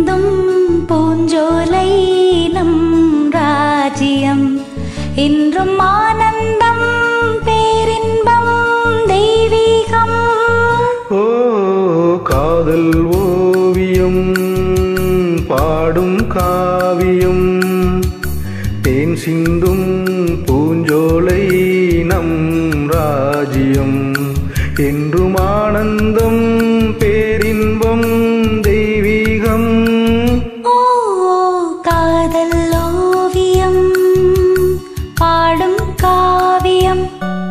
சிந்தும் பூஞ்சோலை நம் ராஜ்யம் என்றும் ஆனந்தம் பேரின்பம் தெய்வீகம் ஓ காதல் ஓவியம் பாடும் காவியம் தேன் சிந்தும் பூஞ்சோலை நம் ராஜ்யம் என்றும் ஆனந்தம் பேரின்பம் தெய்வீகம் ஓ காதல் ஓவியம் பாடும் காவியம்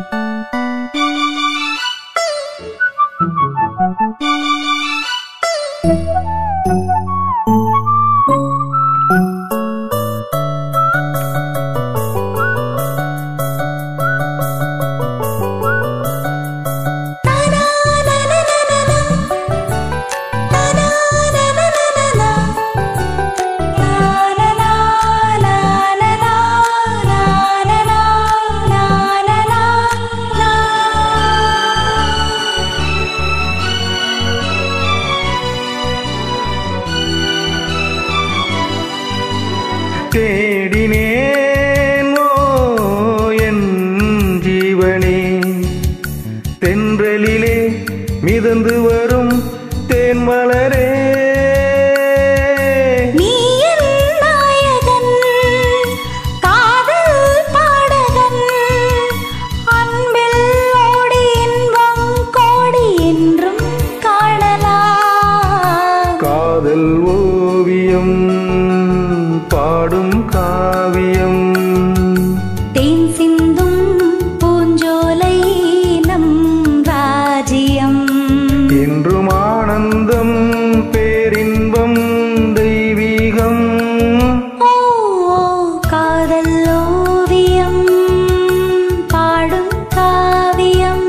தேடினேன் ஓ என் ஜீவனே தென்றலிலே மிதந்து வரும் தேன்மலரே நீ என் நாயகன் காதல் பாடகன் அன்பில் ஓடி இன்பம் கோடி என்றும் காணலாம் காதல் ஓவியம் பாடும் காவியம் தேன் சிந்தும் பூஞ்சோலை நம் ராஜ்யம் என்றும் ஆனந்தம் பேரின்பம் தெய்வீகம் ஓ காதல் ஓவியம் பாடும் காவியம்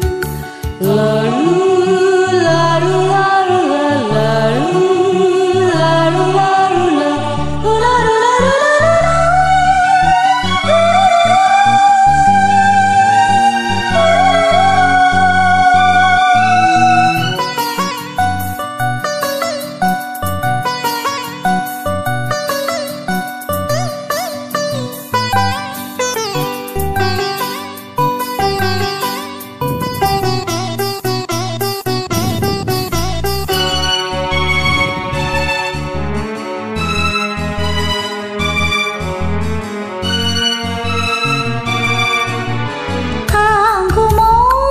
தாங்குமோ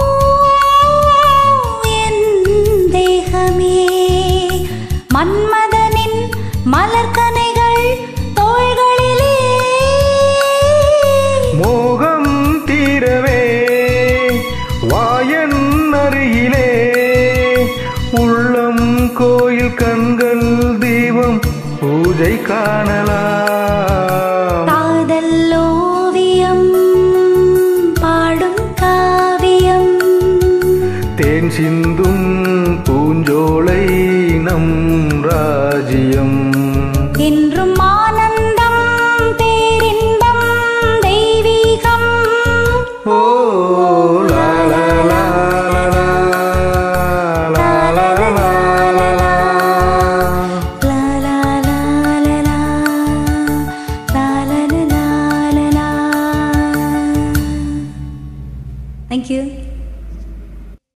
என் தேகமே மன்மதனின் மலர்கனைகள் தோள்களிலே மோகம் தீரவே வாயன் அருகிலே உள்ளம் கோயில் கண்கள் தீபம் பூஜை காணலாம் காதல் ஓவியம் பாடும் காவியம் தேன் சிந்தும் பூஞ்சோலை